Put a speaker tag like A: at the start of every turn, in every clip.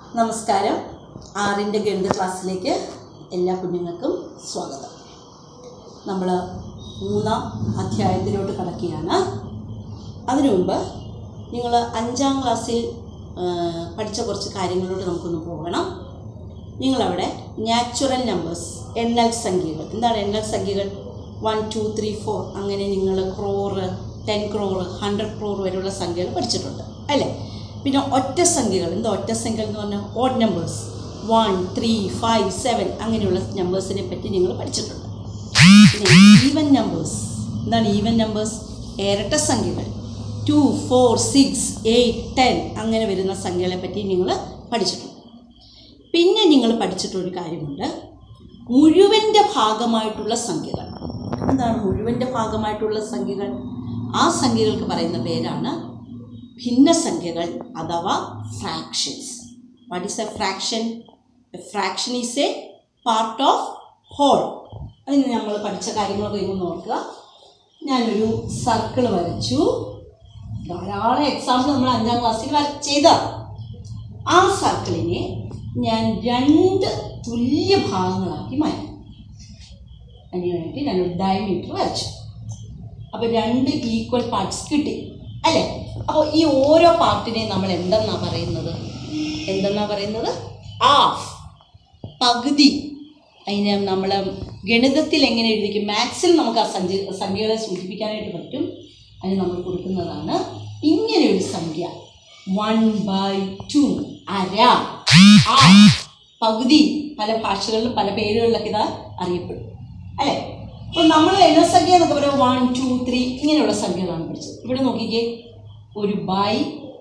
A: നമസ്കാരം ആറിൻ്റെ ഗണിത ക്ലാസ്സിലേക്ക് എല്ലാ കുഞ്ഞുങ്ങൾക്കും സ്വാഗതം നമ്മൾ മൂന്നാം അധ്യായത്തിലോട്ട് കടക്കുകയാണ് അതിനു മുമ്പ് നിങ്ങൾ അഞ്ചാം ക്ലാസ്സിൽ ആ, പഠിച്ച കുറച്ച് കാര്യങ്ങളിലോട്ട് നമുക്കൊന്ന് പോകണം നിങ്ങളവിടെ നാച്ചുറൽ നമ്പേഴ്സ് എണ്ണൽ സംഖ്യകൾ എന്താണ് എണ്ണൽ സംഖ്യകൾ വൺ ടു ത്രീ ഫോർ അങ്ങനെ നിങ്ങൾ ക്രോറ് ടെൻ ക്രോറ് ഹൺഡ്രഡ് ക്രോർ വരെയുള്ള സംഖ്യകൾ പഠിച്ചിട്ടുണ്ട് അല്ലേ പിന്നെ ഒറ്റ സംഖ്യകൾ എന്താ ഒറ്റ സംഖ്യകൾ എന്ന് പറഞ്ഞാൽ odd numbers one three five seven അങ്ങനെയുള്ള നമ്പേഴ്സിനെ പറ്റി നിങ്ങൾ പഠിച്ചിട്ടുണ്ട് പിന്നെ ഈവൻ നമ്പേഴ്സ് എന്താണ് ഈവൻ നമ്പേഴ്സ് ഇരട്ട സംഖ്യകൾ two four six eight ten അങ്ങനെ വരുന്ന സംഖ്യകളെ പറ്റി നിങ്ങൾ പഠിച്ചിട്ടുണ്ട് പിന്നെ നിങ്ങൾ പഠിച്ചിട്ടൊരു കാര്യമുണ്ട് മുഴുവൻ്റെ ഭാഗമായിട്ടുള്ള സംഖ്യകൾ എന്താണ് മുഴുവൻ്റെ ഭാഗമായിട്ടുള്ള സംഖ്യകൾ ആ സംഖ്യകൾക്ക് പറയുന്ന പേരാണ് ഭിന്നസംഖ്യകൾ അഥവാ fractions what is a fraction a fraction is a part of whole അതിന് നമ്മൾ പഠിച്ച കാര്യങ്ങളൊക്കെ ഇങ്ങ് നോക്കുക ഞാനൊരു സർക്കിൾ വരച്ചു ധാരാളം എക്സാമ്പിൾ നമ്മൾ അഞ്ചാം ക്ലാസ്സിൽ വര ചെയ്തതാണ് ആ സർക്കിളിനെ ഞാൻ രണ്ട് തുല്യ ഭാഗങ്ങളാക്കി മാറ്റി അതിന് വേണ്ടി ഞാനൊരു ഡയമീറ്റർ വരച്ചു അപ്പോൾ രണ്ട് ഈക്വൽ പാർട്സ് കിട്ടി അല്ലേ അപ്പോൾ ഈ ഓരോ പാർട്ടിനെ നമ്മൾ എന്തെന്നാ പറയുന്നത് എന്തെന്നാ പറയുന്നത് ഹാഫ് പകുതി അതിനെ നമ്മൾ ഗണിതത്തിൽ എങ്ങനെ എഴുതിക്കും മാത്സിൽ നമുക്ക് ആ സംഖ്യ സംഖ്യകളെ സൂചിപ്പിക്കാനായിട്ട് പറ്റും അതിന് നമ്മൾ കൊടുക്കുന്നതാണ് ഇങ്ങനെ ഒരു സംഖ്യ വൺ ബൈ ടു അര half, പകുതി പല ഭാഷകളിലും പല പേരുകളിലൊക്കെ ഇതാ അറിയപ്പെടും അല്ലേ അപ്പോൾ നമ്മൾ എണ്ണസംഖ്യ എന്നൊക്കെ പറയുമ്പോൾ വൺ ടു ത്രീ ഇങ്ങനെയുള്ള സംഖ്യകളാണ് പഠിച്ചത് ഇവിടെ നോക്കിക്കേ ഒരു ബൈ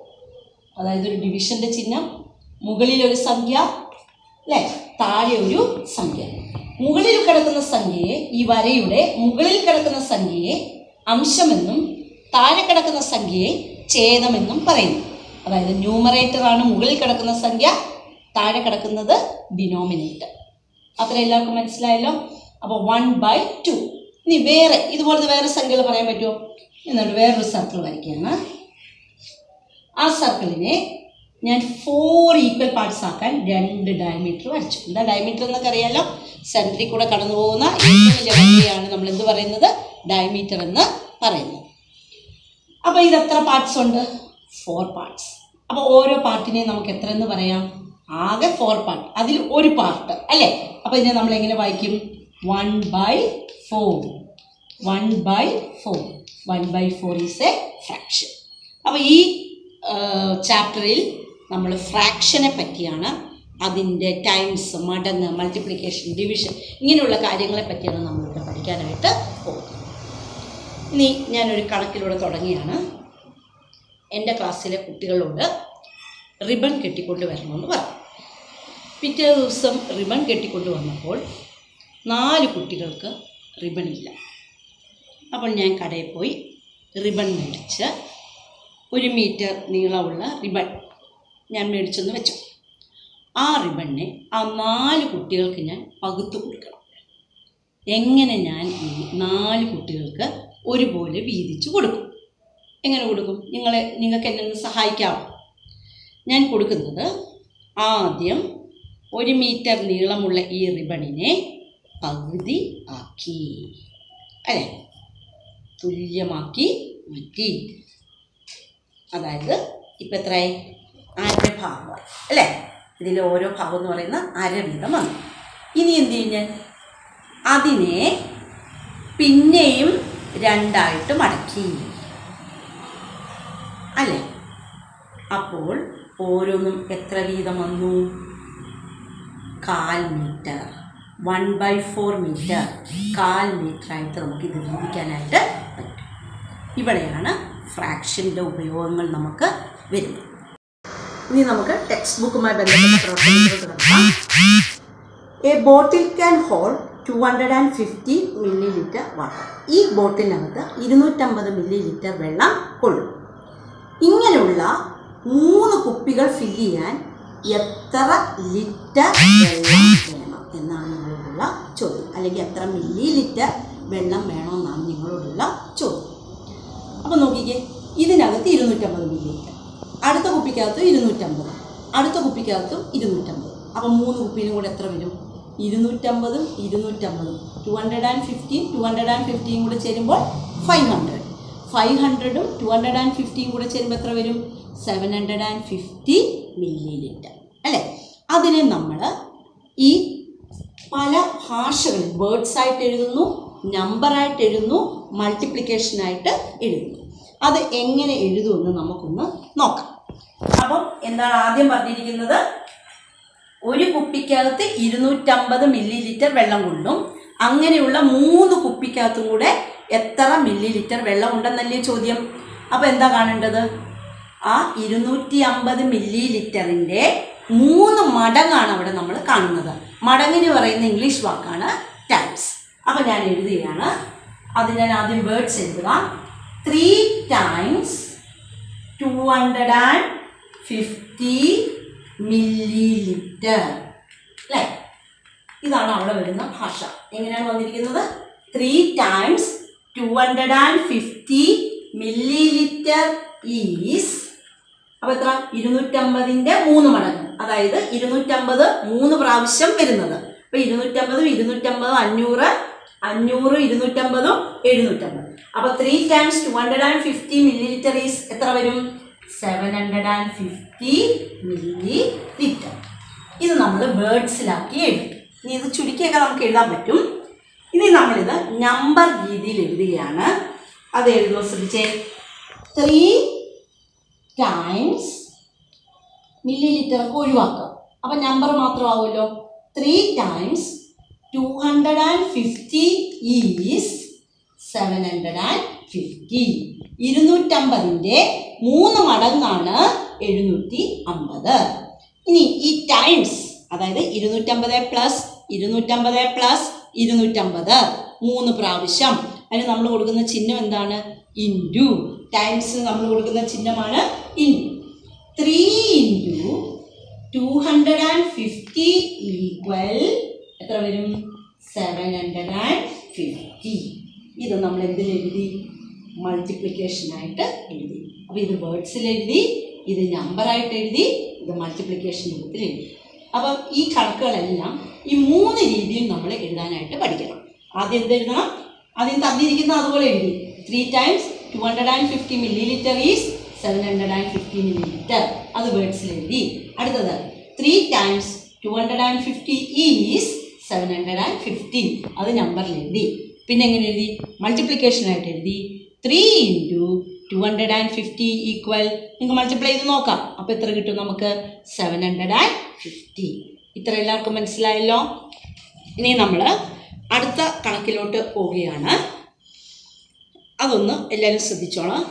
A: അതായത് ഒരു ഡിവിഷൻ്റെ ചിഹ്നം മുകളിൽ ഒരു സംഖ്യ അല്ലേ താഴെ ഒരു സംഖ്യ മുകളിൽ കിടക്കുന്ന സംഖ്യയെ ഈ വരയുടെ മുകളിൽ കിടക്കുന്ന സംഖ്യയെ അംശമെന്നും താഴെ കിടക്കുന്ന സംഖ്യയെ ഛേദമെന്നും പറയുന്നു അതായത് ന്യൂമറേറ്റർ ആണ് മുകളിൽ കിടക്കുന്ന സംഖ്യ താഴെ കിടക്കുന്നത് ഡിനോമിനേറ്റർ അത്ര എല്ലാവർക്കും മനസ്സിലായല്ലോ അപ്പോൾ വൺ ബൈ ടു ഇനി വേറെ ഇതുപോലത്തെ വേറെ സംഖ്യകൾ പറയാൻ പറ്റുമോ എന്നിട്ട് വേറൊരു സർക്കിൾ വരയ്ക്കുകയാണ് ആ സർക്കിളിനെ ഞാൻ ഫോർ ഈക്വൽ പാർട്സ് ആക്കാൻ രണ്ട് ഡയമീറ്റർ വരച്ചു എന്താ ഡയമീറ്റർ എന്നൊക്കെ അറിയാലോ സെൻറ്ററിൽ കൂടെ കടന്നു പോകുന്ന ഏറ്റവും വലിയ വഴിയാണ് നമ്മൾ എന്ത് പറയുന്നത് ഡയമീറ്റർ എന്ന് പറയുന്നത് അപ്പോൾ ഇത് എത്ര പാർട്സ് ഉണ്ട് ഫോർ പാർട്സ് അപ്പോൾ ഓരോ പാർട്ടിനെയും നമുക്ക് എത്ര എന്ന് പറയാം ആകെ ഫോർ പാർട്ട് അതിൽ ഒരു പാർട്ട് അല്ലേ അപ്പോൾ ഇതിനെ നമ്മൾ എങ്ങനെ വായിക്കും one by four one by four one by four is a fraction അപ്പോൾ ഈ ചാപ്റ്ററിൽ നമ്മൾ ഫ്രാക്ഷനെ പറ്റിയാണ് അതിൻ്റെ ടൈംസ് മടങ്ങ് മൾട്ടിപ്ലിക്കേഷൻ ഡിവിഷൻ ഇങ്ങനെയുള്ള കാര്യങ്ങളെ പറ്റിയാണ് നമ്മളിവിടെ പഠിക്കാനായിട്ട് പോകുന്നത് ഇനി ഞാനൊരു കണക്കിലൂടെ തുടങ്ങിയാണ് എൻ്റെ ക്ലാസ്സിലെ കുട്ടികളോട് റിബൺ കെട്ടിക്കൊണ്ട് വരണമെന്ന് പറഞ്ഞു പിറ്റേ ദിവസം റിബൺ കെട്ടിക്കൊണ്ട് വന്നപ്പോൾ നാല് കുട്ടികൾക്ക് റിബൺ ഇല്ല അപ്പോൾ ഞാൻ കടയിൽ പോയി റിബൺ മേടിച്ച് ഒരു മീറ്റർ നീളമുള്ള റിബൺ ഞാൻ മേടിച്ചെന്ന് വെച്ചു ആ റിബണിനെ ആ നാല് കുട്ടികൾക്ക് ഞാൻ പകുത്തു കൊടുക്കണം എങ്ങനെ ഞാൻ ഈ നാല് കുട്ടികൾക്ക് ഒരുപോലെ വീതിച്ച് കൊടുക്കും എങ്ങനെ കൊടുക്കും നിങ്ങളെ നിങ്ങൾക്ക് എന്നെ ഒന്ന് സഹായിക്കാമോ ഞാൻ കൊടുക്കുന്നത് ആദ്യം ഒരു മീറ്റർ നീളമുള്ള ഈ റിബണിനെ പകുതി ആക്കി അല്ലേ തുല്യമാക്കി മാറ്റി അതായത് ഇപ്പം എത്രയായി അര ഭാഗമായി അല്ലേ ഇതിലെ ഓരോ ഭാഗം എന്ന് പറയുന്ന അര വീതം വന്നു ഇനി എന്ത് കഴിഞ്ഞാൽ അതിനെ പിന്നെയും രണ്ടായിട്ട് മടക്കി അല്ലേ അപ്പോൾ ഓരോന്നും എത്ര വീതം വന്നു കാൽ metre one by four metre കാൽ മീറ്ററായിട്ട് നമുക്ക് ഇത് വീതിക്കാനായിട്ട് പറ്റും ഇവിടെയാണ് ഫ്രാക്ഷൻ്റെ ഉപയോഗങ്ങൾ നമുക്ക് വരുന്നത് ഇനി നമുക്ക് ടെക്സ്റ്റ് ബുക്കുമായി ബന്ധപ്പെട്ട പ്രവർത്തനത്തിലോട്ട് നടത്താം a bottle can hold two hundred and fifty millilitre water ഈ ബോട്ടിലിനകത്ത് ഇരുന്നൂറ്റമ്പത് മില്ലി ലിറ്റർ വെള്ളം കൊള്ളും ഇങ്ങനെയുള്ള മൂന്ന് കുപ്പികൾ ഫില്ല് ചെയ്യാൻ എത്ര ലിറ്റർ വെള്ളം വേണം എന്നാണ് നിങ്ങളോടുള്ള ചോദ്യം അല്ലെങ്കിൽ എത്ര മില്ലി ലിറ്റർ വെള്ളം വേണമെന്നാണ് നിങ്ങളോടുള്ള ചോദ്യം അപ്പോൾ നോക്കിക്കേ ഇതിനകത്ത് ഇരുന്നൂറ്റമ്പത് മില്ലി ലിറ്റർ അടുത്ത കുപ്പിക്കകത്ത് ഇരുന്നൂറ്റമ്പത് അടുത്ത കുപ്പിക്കകത്തും ഇരുന്നൂറ്റമ്പത് അപ്പം മൂന്ന് കുപ്പിയിലും കൂടെ എത്ര വരും ഇരുന്നൂറ്റമ്പതും ഇരുന്നൂറ്റമ്പതും two hundred and fifteen two hundred and fifteen കൂടെ ചേരുമ്പോൾ ഫൈവ് ഹൺഡ്രഡ് ഫൈവ് ഹൺഡ്രഡും ടു ഹൺഡ്രഡ് ആൻഡ് ഫിഫ്റ്റീൻ കൂടെ ചേരുമ്പോൾ എത്ര വരും seven hundred and fifty millilitre അല്ലേ അതിനെ നമ്മൾ ഈ പല ഭാഷകളിൽ വേർഡ്സ് ആയിട്ട് എഴുതുന്നു നമ്പറായിട്ട് എഴുതുന്നു മൾട്ടിപ്ലിക്കേഷനായിട്ട് എഴുതുന്നു അത് എങ്ങനെ എഴുതുമെന്ന് നമുക്കൊന്ന് നോക്കാം അപ്പം എന്താണ് ആദ്യം പറഞ്ഞിരിക്കുന്നത് ഒരു കുപ്പിക്കകത്ത് ഇരുന്നൂറ്റമ്പത് മില്ലി ലിറ്റർ വെള്ളം കൊള്ളും അങ്ങനെയുള്ള മൂന്ന് കുപ്പിക്കകത്തും കൂടെ എത്ര മില്ലി ലിറ്റർ വെള്ളം ഉണ്ടെന്നല്ലേ ചോദ്യം അപ്പോൾ എന്താ കാണേണ്ടത് ആ ഇരുന്നൂറ്റി അമ്പത് മില്ലി ലിറ്ററിൻ്റെ മൂന്ന് മടങ്ങാണ് അവിടെ നമ്മൾ കാണുന്നത് മടങ്ങിന് പറയുന്ന ഇംഗ്ലീഷ് വാക്കാണ് ടൈംസ് അപ്പോൾ ഞാൻ എഴുതുകയാണ് അത് ഞാൻ ആദ്യം വേർഡ്സ് എഴുതുക three times two hundred and fifty millilitre അല്ലേ ഇതാണ് അവിടെ വരുന്ന ഭാഷ എങ്ങനെയാണ് വന്നിരിക്കുന്നത് three times two hundred and fifty millilitre is അപ്പോൾ എത്ര ഇരുന്നൂറ്റമ്പതിൻ്റെ മൂന്ന് മടങ്ങ് അതായത് ഇരുന്നൂറ്റമ്പത് മൂന്ന് പ്രാവശ്യം വരുന്നത് അപ്പോൾ ഇരുന്നൂറ്റമ്പതും ഇരുന്നൂറ്റമ്പതും അഞ്ഞൂറ് അഞ്ഞൂറ് ഇരുന്നൂറ്റമ്പതും എഴുന്നൂറ്റമ്പത് അപ്പോൾ three times two hundred and fifty millilitre is എത്ര വരും seven hundred and fifty millilitre ഇത് നമ്മൾ വേർഡ്സിലാക്കി എഴുതും ഇനി ഇത് ചുരുക്കിയൊക്കെ നമുക്ക് എഴുതാൻ പറ്റും ഇനി നമ്മളിത് നമ്പർ രീതിയിൽ എഴുതുകയാണ് അത് എഴുതുമോ ശ്രദ്ധിച്ചേ ത്രീ ടൈംസ് മില്ലി ലിറ്റർ ഒക്കെ ഒഴിവാക്കുക അപ്പം നമ്പർ മാത്രമാവുമല്ലോ three times two hundred and fifty is seven hundred and fifty ഇരുന്നൂറ്റമ്പതിൻ്റെ മൂന്ന് മടങ്ങാണ് എഴുന്നൂറ്റി അമ്പത് ഇനി ഈ ടൈംസ് അതായത് ഇരുന്നൂറ്റമ്പത് പ്ലസ് ഇരുന്നൂറ്റമ്പത് പ്ലസ് ഇരുന്നൂറ്റമ്പത് മൂന്ന് പ്രാവശ്യം അതിന് നമ്മൾ കൊടുക്കുന്ന ചിഹ്നം എന്താണ് ഇൻറ്റു ടൈംസ് നമ്മൾ കൊടുക്കുന്ന ചിഹ്നമാണ് into three into two hundred and fifty equal എത്ര വരും സെവൻ ഹൺഡ്രഡ് ആൻഡ് ഫിഫ്റ്റി ഇത് നമ്മൾ എന്തിൽ എഴുതി മൾട്ടിപ്ലിക്കേഷനായിട്ട് എഴുതി അപ്പോൾ ഇത് വേർഡ്സിൽ എഴുതി ഇത് നമ്പറായിട്ട് എഴുതി ഇത് മൾട്ടിപ്ലിക്കേഷൻ രൂപത്തിൽ എഴുതി അപ്പം ഈ കണക്കുകളെല്ലാം ഈ മൂന്ന് രീതിയിൽ നമ്മൾ എഴുതാനായിട്ട് പഠിക്കണം ആദ്യം എന്ത് എഴുതണം ആദ്യം തന്നിരിക്കുന്ന അതുപോലെ എഴുതി three times two hundred and fifty millilitre is seven hundred and fifty millilitre അത് വേർഡ്സിൽ എഴുതി അടുത്തത് three times two hundred and fifty is seven hundred and fifteen അത് നമ്പറിൽ എഴുതി പിന്നെ എങ്ങനെ എഴുതി മൾട്ടിപ്ലിക്കേഷനായിട്ട് എഴുതി three into two hundred and fifty equal നിങ്ങൾക്ക് മൾട്ടിപ്ലൈ ചെയ്ത് നോക്കാം അപ്പോൾ എത്ര കിട്ടും നമുക്ക് സെവൻ ഹൺഡ്രഡ് ആൻഡ് ഫിഫ്റ്റി ഇത്ര എല്ലാവർക്കും മനസ്സിലായല്ലോ ഇനി നമ്മൾ അടുത്ത കണക്കിലോട്ട് പോവുകയാണ് അതൊന്ന് എല്ലാവരും ശ്രദ്ധിച്ചോളാം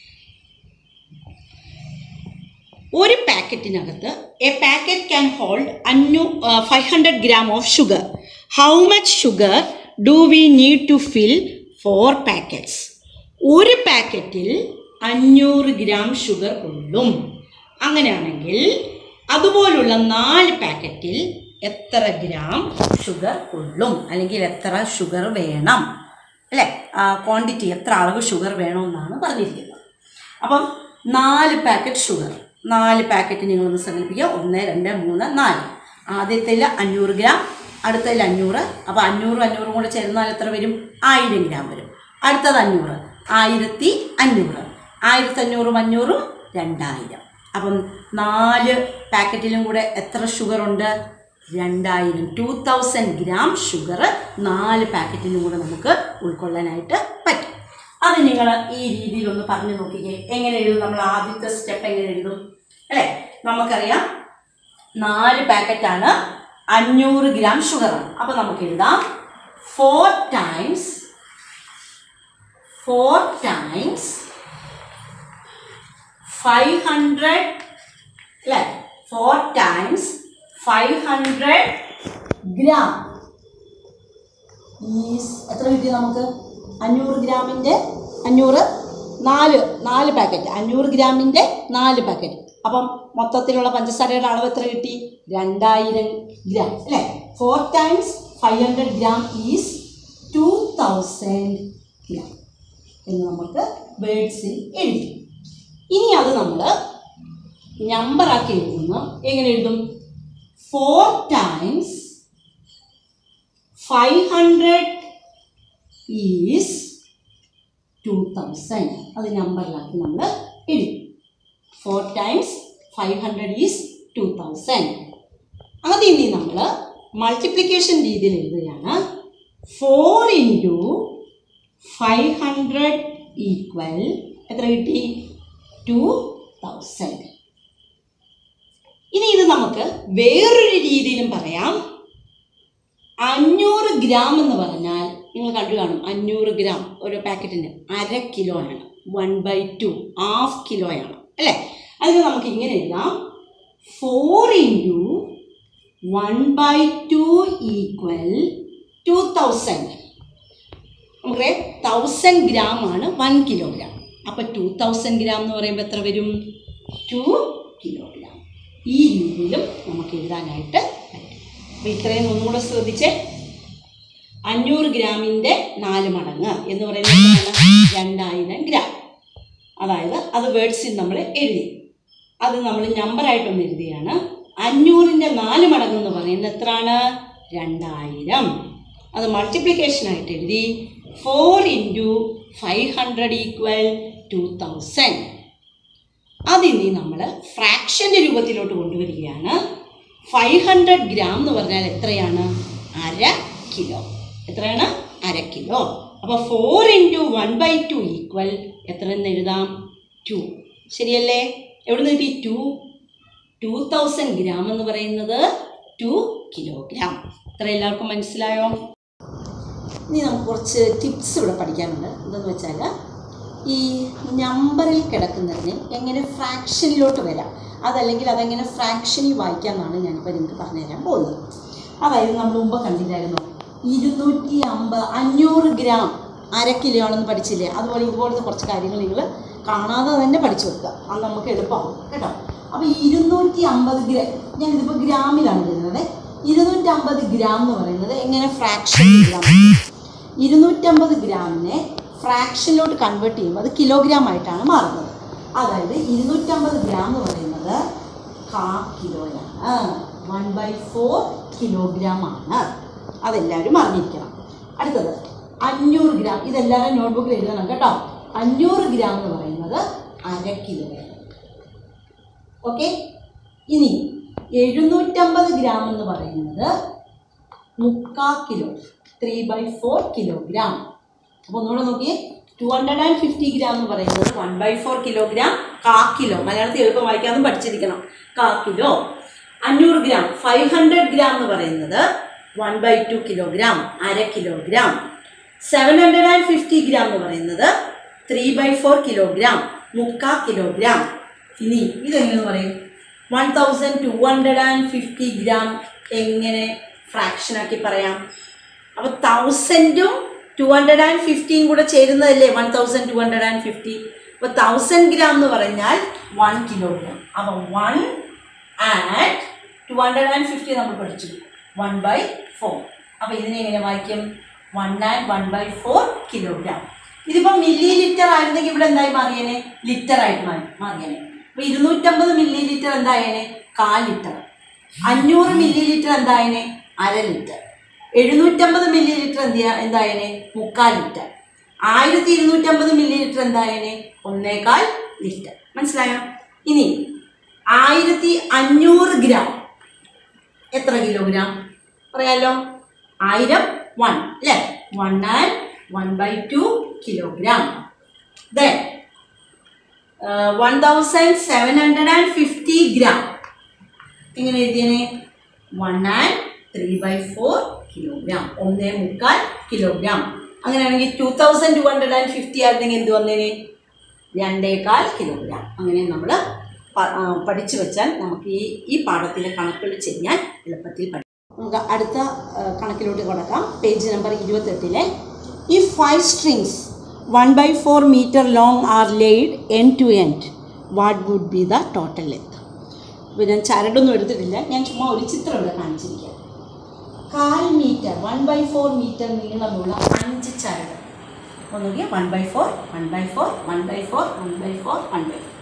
A: ഒരു പാക്കറ്റിനകത്ത് എ പാക്കറ്റ് ക്യാൻ ഹോൾഡ് അഞ്ഞൂ five hundred gram of sugar how much sugar do we need to fill four packets ഒരു പാക്കറ്റിൽ അഞ്ഞൂറ് ഗ്രാം ഷുഗർ കൊള്ളും അങ്ങനെയാണെങ്കിൽ അതുപോലുള്ള നാല് പാക്കറ്റിൽ എത്ര ഗ്രാം ഷുഗർ കൊള്ളും അല്ലെങ്കിൽ എത്ര ഷുഗർ വേണം അല്ലേ ക്വാണ്ടിറ്റി എത്ര അളവ് ഷുഗർ വേണമെന്നാണ് പറഞ്ഞിരിക്കുന്നത് അപ്പം നാല് പാക്കറ്റ് ഷുഗർ നാല് പാക്കറ്റ് നിങ്ങളൊന്ന് സങ്കല്പിക്കുക ഒന്ന് രണ്ട് മൂന്ന് നാല് ആദ്യത്തിൽ അഞ്ഞൂറ് ഗ്രാം അടുത്തതിൽ അഞ്ഞൂറ് അപ്പോൾ അഞ്ഞൂറും അഞ്ഞൂറും കൂടെ ചേർന്നാൽ എത്ര വരും ആയിരം ഗ്രാം വരും അടുത്തത് അഞ്ഞൂറ് ആയിരത്തി അഞ്ഞൂറ് ആയിരത്തി അഞ്ഞൂറും അഞ്ഞൂറും രണ്ടായിരം അപ്പം നാല് പാക്കറ്റിലും കൂടെ എത്ര ഷുഗർ ഉണ്ട് രണ്ടായിരം ടു തൗസൻഡ് ഗ്രാം ഷുഗർ നാല് പാക്കറ്റിലും കൂടെ നമുക്ക് ഉൾക്കൊള്ളാനായിട്ട് പറ്റും അത് നിങ്ങൾ ഈ രീതിയിൽ ഒന്ന് പറഞ്ഞു നോക്കിക്കേ എങ്ങനെ എഴുതും നമ്മൾ ആദ്യത്തെ സ്റ്റെപ്പ് എങ്ങനെ എഴുതും അല്ലേ നമുക്കറിയാം നാല് പാക്കറ്റാണ് അഞ്ഞൂറ് ഗ്രാം ഷുഗറാണ് അപ്പോൾ നമുക്ക് എഴുതാം four times four times five hundred അല്ലേ four times five hundred gram is എത്ര കിട്ടി നമുക്ക് അഞ്ഞൂറ് ഗ്രാമിൻ്റെ അഞ്ഞൂറ് നാല് നാല് പാക്കറ്റ് അഞ്ഞൂറ് ഗ്രാമിൻ്റെ നാല് പാക്കറ്റ് അപ്പം മൊത്തത്തിലുള്ള പഞ്ചസാരയുടെ അളവ് എത്ര കിട്ടി രണ്ടായിരം ഗ്രാം അല്ലേ four times five hundred gram is two thousand gram എന്ന് നമുക്ക് വേർഡ്സിൽ എഴുതി ഇനി അത് നമ്മൾ നമ്പറാക്കി എഴുതുന്നു എങ്ങനെ എഴുതും four times five hundred is two thousand അത് നമ്പറിലാക്കി നമ്മൾ എഴുതി four times five hundred is two thousand അത് ഇനി നമ്മൾ മൾട്ടിപ്ലിക്കേഷൻ രീതിയിൽ എഴുതുകയാണ് four into five hundred equal എത്ര കിട്ടി ടു തൗസൻഡ് ഇനി ഇത് നമുക്ക് വേറൊരു രീതിയിലും പറയാം അഞ്ഞൂറ് ഗ്രാം എന്ന് പറഞ്ഞാൽ നിങ്ങൾ കണ്ടു കാണും അഞ്ഞൂറ് ഗ്രാം ഒരു പാക്കറ്റിന് അര കിലോ ആണ് വൺ ബൈ ടു ഹാഫ് കിലോയാണ് അല്ലേ അതിന് നമുക്ക് ഇങ്ങനെ എഴുതാം four into one by two equal two thousand നമുക്കറിയാം തൗസൻഡ് ഗ്രാം ആണ് വൺ കിലോഗ്രാം അപ്പോൾ ടു തൗസൻഡ് ഗ്രാം എന്ന് പറയുമ്പോൾ എത്ര വരും ടു കിലോഗ്രാം ഈ രീതിയിലും നമുക്ക് എഴുതാനായിട്ട് പറ്റും അപ്പോൾ ഇത്രയും ഒന്നുകൂടെ ശ്രദ്ധിച്ചേ അഞ്ഞൂറ് ഗ്രാമിൻ്റെ നാല് മടങ്ങ് എന്ന് പറയുന്നത് എത്രയാണ്? രണ്ടായിരം ഗ്രാം അതായത് അത് വേർഡ്സിൽ നമ്മൾ എഴുതി അത് നമ്മൾ നമ്പറായിട്ടൊന്ന് എഴുതിയാണ് അഞ്ഞൂറിൻ്റെ നാല് മടങ്ങ് എന്ന് പറയുന്നത് എത്രയാണ് രണ്ടായിരം അത് മൾട്ടിപ്ലിക്കേഷനായിട്ട് എഴുതി four into five hundred equal two thousand അതിനി നമ്മൾ ഫ്രാക്ഷൻ്റെ രൂപത്തിലോട്ട് കൊണ്ടുവരികയാണ് ഫൈവ് ഹൺഡ്രഡ് ഗ്രാം എന്ന് പറഞ്ഞാൽ എത്രയാണ് അര കിലോ എത്രയാണ് അര കിലോ അപ്പോൾ four into one by two equal എത്ര എന്ന് എഴുതാം ടു ശരിയല്ലേ എവിടെ നിന്ന് കിട്ടി ടു ടു തൗസൻഡ് ഗ്രാം എന്ന് പറയുന്നത് ടു കിലോഗ്രാം ഇത്ര എല്ലാവർക്കും മനസ്സിലായോ ഇനി നമുക്ക് കുറച്ച് ടിപ്സ് ഇവിടെ പഠിക്കാനുണ്ട് എന്തെന്ന് വെച്ചാൽ ഈ നമ്പറിൽ കിടക്കുന്നതിന് എങ്ങനെ ഫ്രാക്ഷനിലോട്ട് വരാം അതല്ലെങ്കിൽ അതെങ്ങനെ ഫ്രാക്ഷനിൽ വായിക്കാമെന്നാണ് ഞാനിപ്പോൾ നിങ്ങൾക്ക് പറഞ്ഞുതരാൻ പോകുന്നത് അതായത് നമ്മൾ മുമ്പ് കണ്ടില്ലായിരുന്നോ ഇരുന്നൂറ്റി അമ്പത് അഞ്ഞൂറ് ഗ്രാം അര കിലോ ആണെന്ന് പഠിച്ചില്ലേ അതുപോലെ ഇതുപോലത്തെ കുറച്ച് കാര്യങ്ങൾ നിങ്ങൾ കാണാതെ തന്നെ പഠിച്ചു വെക്കുക അത് നമുക്ക് എളുപ്പമാവും കേട്ടോ അപ്പോൾ ഇരുന്നൂറ്റി അമ്പത് ഗ്രാം ഞാൻ ഇതിപ്പോൾ ഗ്രാമിലാണ് വരുന്നത് ഇരുന്നൂറ്റി അമ്പത് ഗ്രാം എന്ന് പറയുന്നത് എങ്ങനെ ഫ്രാക്ഷൻ ഗ്രാം ഇരുന്നൂറ്റമ്പത് ഗ്രാമിനെ ഫ്രാക്ഷനിലോട്ട് കൺവേർട്ട് ചെയ്യുമ്പോൾ അത് കിലോഗ്രാം ആയിട്ടാണ് മാറുന്നത് അതായത് ഇരുന്നൂറ്റമ്പത് ഗ്രാം എന്ന് പറയുന്നത് കാ കിലോയാണ് വൺ ബൈ ഫോർ കിലോഗ്രാം ആണ് അതെല്ലാവരും അറിഞ്ഞിരിക്കണം അടുത്തത് അഞ്ഞൂറ് ഗ്രാം ഇതെല്ലാവരും നോട്ട്ബുക്കിൽ എഴുതണം കേട്ടോ അഞ്ഞൂറ് ഗ്രാം എന്ന് പറയുന്നത് അര കിലോയാണ് ഓക്കെ ഇനി എഴുന്നൂറ്റമ്പത് ഗ്രാം എന്ന് പറയുന്നത് മുക്കാ kilo three by four kilogram അപ്പോൾ ഒന്നുകൂടെ നോക്കിയേ two hundred and fifty gram എന്ന് പറയുന്നത് വൺ ബൈ ഫോർ കിലോഗ്രാം കാ കിലോ മലയാളത്തിൽ എളുപ്പം വായിക്കാതും പഠിച്ചിരിക്കണം കാ കിലോ അഞ്ഞൂറ് ഗ്രാം ഫൈവ് ഹൺഡ്രഡ് ഗ്രാം എന്ന് പറയുന്നത് വൺ ബൈ ടു കിലോഗ്രാം അര kilogram seven hundred and fifty gram എന്ന് പറയുന്നത് ത്രീ ബൈ ഫോർ കിലോഗ്രാം മുക്കാ കിലോഗ്രാം ഇനി ഇതെങ്ങനെ പറയും one thousand two hundred and fifty gram എങ്ങനെ ഫ്രാക്ഷനാക്കി പറയാം അപ്പോൾ തൗസൻഡും ടു ഹൺഡ്രഡ് ആൻഡ് ഫിഫ്റ്റിയും കൂടെ ചേരുന്നതല്ലേ one thousand two hundred and fifty അപ്പോൾ തൗസൻഡ് ഗ്രാം എന്ന് പറഞ്ഞാൽ വൺ കിലോഗ്രാം അപ്പോൾ one and two hundred and fifty നമ്മൾ പഠിച്ചു വൺ ബൈ ഫോർ അപ്പോൾ ഇതിനെ എങ്ങനെ വായിക്കും one and one by four kilogram ഇതിപ്പോൾ മില്ലി ലിറ്റർ ആയിരുന്നെങ്കിൽ ഇവിടെ എന്തായി മാറിയേനെ ലിറ്റർ ആയിട്ട് മാറി മാറിയേനെ അപ്പോൾ ഇരുന്നൂറ്റമ്പത് മില്ലി ലിറ്റർ എന്തായേനെ കാൽ ലിറ്റർ അഞ്ഞൂറ് മില്ലി ലിറ്റർ എന്തായേനെ അര ലിറ്റർ എഴുന്നൂറ്റമ്പത് മില്ലി ലിറ്റർ എന്ത് ചെയ്യാ- എന്തായേനെ മുക്കാൽ ലിറ്റർ ആയിരത്തി ഇരുന്നൂറ്റമ്പത് മില്ലി ലിറ്റർ എന്തായേനെ ഒന്നേകാൽ ലിറ്റർ മനസ്സിലായോ ഇനി ആയിരത്തി അഞ്ഞൂറ് ഗ്രാം എത്ര കിലോഗ്രാം പറയാലോ ആയിരം വൺ അല്ലേ one and one by two kilogram then one thousand seven hundred and fifty gram എങ്ങനെ എഴുതിയനെ one and three by four kilogram ഒന്നേ മുക്കാൽ കിലോഗ്രാം അങ്ങനെയാണെങ്കിൽ two thousand two hundred and fifty ആയിരുന്നെങ്കിൽ എന്ത് വന്നേനെ രണ്ടേകാൽ കിലോഗ്രാം അങ്ങനെ നമ്മൾ പഠിച്ചു വെച്ചാൽ നമുക്ക് ഈ ഈ പാഠത്തിലെ കണക്കുകൾ ചെയ്യാൻ എളുപ്പത്തിൽ പഠിക്കും നമുക്ക് അടുത്ത ആ, കണക്കിലോട്ട് കിടക്കാം പേജ് നമ്പർ ഇരുപത്തെട്ടിലെ ഈ five strings one by four metre long are laid end to end what would be the total length അപ്പോൾ ഞാൻ ചരടൊന്നും എടുത്തിട്ടില്ല ഞാൻ ചുമ്മാ ഒരു ചിത്രം ഇവിടെ കാണിച്ചിരിക്കാം കാൽ metre one by four metre നീളമുള്ള അഞ്ച് ചരട് ഒന്നുകിൽ one by four one by four one by four one by four one by four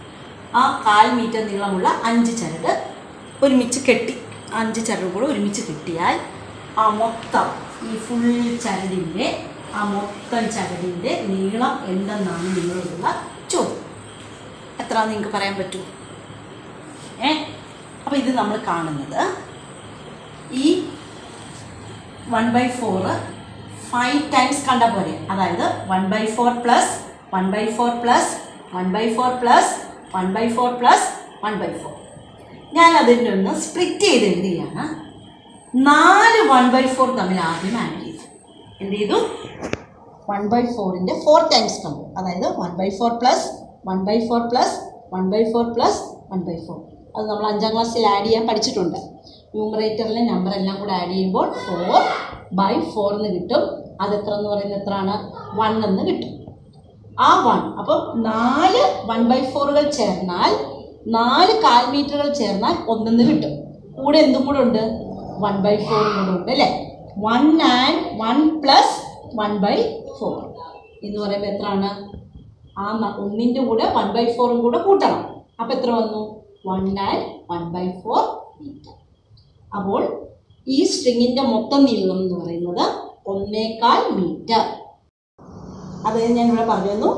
A: ആ കാൽ മീറ്റർ നീളമുള്ള അഞ്ച് ചരട് ഒരുമിച്ച് കെട്ടി അഞ്ച് ചരട് കൂടെ ഒരുമിച്ച് കെട്ടിയാൽ ആ മൊത്തം ഈ ഫുൾ ചരടിൻ്റെ ആ മൊത്തം ചരടിൻ്റെ നീളം എന്തെന്നാണ് നിങ്ങളോടുള്ള ചോദ്യം എത്ര നിങ്ങൾക്ക് പറയാൻ പറ്റുമോ ഏ അപ്പോൾ ഇത് നമ്മൾ കാണുന്നത് ഈ one by four five times കണ്ട പോലെ അതായത് one by four plus one by four plus one by four plus one by four plus one by four ഞാൻ അതിൻ്റെ ഒന്ന് സ്പ്ലിറ്റ് ചെയ്ത് എഴുതുകയാണ് നാല് വൺ ബൈ ഫോർ തമ്മിൽ ആദ്യം ആഡ് ചെയ്തു എന്ത് ചെയ്തു വൺ ബൈ ഫോറിൻ്റെ ഫോർ ടൈംസ് കണ്ടു അതായത് one by four plus one by four plus one by four plus one by four അത് നമ്മൾ അഞ്ചാം ക്ലാസ്സിൽ ആഡ് ചെയ്യാൻ പഠിച്ചിട്ടുണ്ട് ന്യൂമറേറ്ററിലെ നമ്പർ എല്ലാം കൂടെ ആഡ് ചെയ്യുമ്പോൾ ഫോർ ബൈ ഫോർ എന്ന് കിട്ടും അത് എത്ര എന്ന് പറയുന്നത് എത്രയാണ് വൺ എന്ന് കിട്ടും ആ വൺ അപ്പം നാല് വൺ ബൈ ഫോറുകൾ ചേർന്നാൽ നാല് കാൽ മീറ്ററുകൾ ചേർന്നാൽ ഒന്നെന്ന് കിട്ടും കൂടെ എന്തും കൂടെ ഉണ്ട് വൺ ബൈ ഫോറും കൂടെ ഉണ്ട് അല്ലേ one and one plus one by four എന്ന് പറയുമ്പോൾ എത്രയാണ് ആ ന- ഒന്നിൻ്റെ കൂടെ വൺ ബൈ ഫോറും കൂടെ കൂട്ടണം അപ്പോൾ എത്ര വന്നു one and one by four metre അപ്പോൾ ഈ സ്ട്രിങ്ങിൻ്റെ മൊത്തം നീളം എന്ന് പറയുന്നത് ഒന്നേകാൽ മീറ്റർ അതായത് ഞാൻ ഇവിടെ പറഞ്ഞു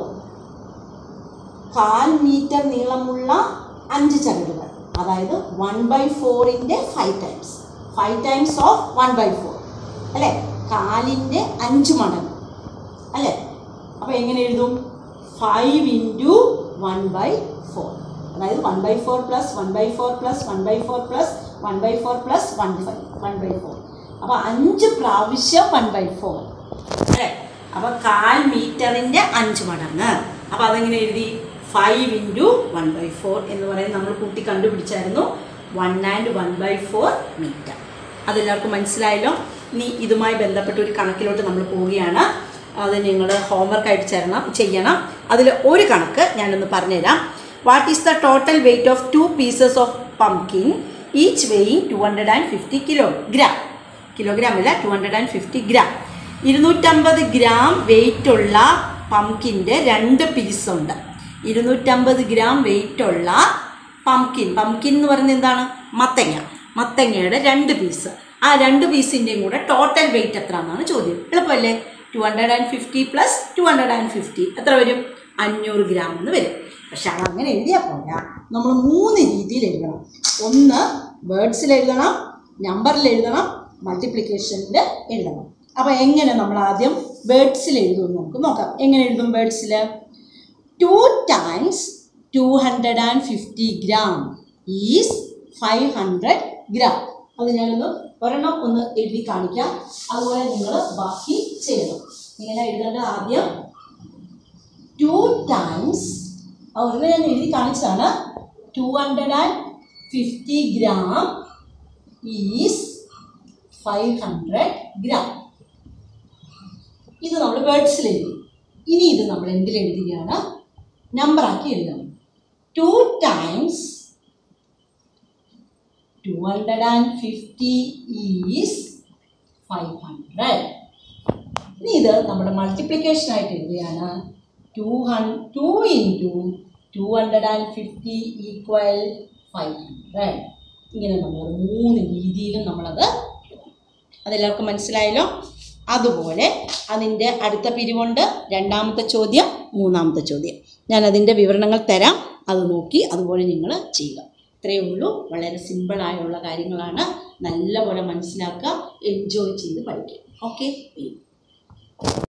A: കാൽ മീറ്റർ നീളമുള്ള അഞ്ച് ചരടുകൾ അതായത് വൺ ബൈ ഫോറിൻ്റെ five times five times of one by four അല്ലേ കാലിൻ്റെ അഞ്ച് മടങ്ങ് അല്ലേ അപ്പോൾ എങ്ങനെ എഴുതും five into one by four അതായത് one by four plus one by four plus one by four plus one by four plus one five one by four അപ്പോൾ അഞ്ച് പ്രാവശ്യം വൺ ബൈ ഫോർ അല്ലേ അപ്പോൾ കാൽ മീറ്ററിൻ്റെ അഞ്ച് മടങ്ങ് അപ്പോൾ അതെങ്ങനെ എഴുതി five into one by four എന്ന് പറയുന്നത് നമ്മൾ കൂട്ടി കണ്ടുപിടിച്ചായിരുന്നു one and one by four metre അതെല്ലാവർക്കും മനസ്സിലായല്ലോ ഇനി ഇതുമായി ബന്ധപ്പെട്ട ഒരു കണക്കിലോട്ട് നമ്മൾ പോവുകയാണ് അത് നിങ്ങൾ ഹോംവർക്കായിട്ട് ചേരണം ചെയ്യണം അതിൽ ഒരു കണക്ക് ഞാനൊന്ന് പറഞ്ഞുതരാം what is the total weight of two pieces of pumpkin each weighing two hundred and fifty kilogram kilogram അല്ല two hundred and fifty gram ഇരുന്നൂറ്റമ്പത് ഗ്രാം വെയിറ്റുള്ള പംകിൻ്റെ രണ്ട് പീസുണ്ട് ഇരുന്നൂറ്റമ്പത് ഗ്രാം വെയിറ്റുള്ള പംകിൻ പംകിൻ എന്ന് പറയുന്നത് എന്താണ് മത്തങ്ങ മത്തങ്ങയുടെ രണ്ട് പീസ് ആ രണ്ട് പീസിൻ്റെയും കൂടെ ടോട്ടൽ വെയിറ്റ് എത്ര എന്നാണ് ചോദ്യം എളുപ്പമല്ലേ two hundred and fifty plus two hundred and fifty എത്ര വരും അഞ്ഞൂറ് ഗ്രാം എന്ന് വരും പക്ഷെ അത് അങ്ങനെ എഴുതിയാൽ പോരാ നമ്മൾ മൂന്ന് രീതിയിൽ എഴുതണം ഒന്ന് വേർഡ്സിൽ എഴുതണം നമ്പറിൽ എഴുതണം മൾട്ടിപ്ലിക്കേഷനിൽ എഴുതണം അപ്പോൾ എങ്ങനെ നമ്മൾ ആദ്യം വേർഡ്സിൽ എഴുതുമെന്ന് നമുക്ക് നോക്കാം എങ്ങനെ എഴുതും വേർഡ്സിൽ two times two hundred and fifty gram is five hundred gram അത് ഞാനൊന്ന് ഒരെണ്ണം ഒന്ന് എഴുതി കാണിക്കാം അതുപോലെ നിങ്ങൾ ബാക്കി ചെയ്യണം ഇങ്ങനെ എഴുതേണ്ടത് ആദ്യം ടു ടൈംസ് ഒരെണ്ണം ഞാൻ എഴുതി കാണിച്ചതാണ് two hundred and fifty gram is five hundred gram ഇത് നമ്മൾ വേർഡ്സിൽ എഴുതി ഇനി ഇത് നമ്മൾ എന്തിൽ എഴുതുകയാണ് നമ്പറാക്കി എഴുതണം two times two hundred and fifty is five hundred ഇനി ഇത് നമ്മുടെ മൾട്ടിപ്ലിക്കേഷൻ ആയിട്ട് എഴുതുകയാണ് two hun two into two hundred and fifty equal five hundred ഇങ്ങനെ നമ്മൾ മൂന്ന് രീതിയിലും നമ്മളത് അതെല്ലാവർക്കും മനസ്സിലായല്ലോ അതുപോലെ അതിൻ്റെ അടുത്ത പിരിവുണ്ട് രണ്ടാമത്തെ ചോദ്യം മൂന്നാമത്തെ ചോദ്യം ഞാൻ അതിൻ്റെ വിവരണങ്ങൾ തരാം അത് നോക്കി അതുപോലെ നിങ്ങൾ ചെയ്യുക ഇത്രയേ ഉള്ളൂ വളരെ സിമ്പിളായുള്ള കാര്യങ്ങളാണ് നല്ലപോലെ മനസ്സിലാക്കുക എൻജോയ് ചെയ്ത് പഠിക്കുക ഓക്കെ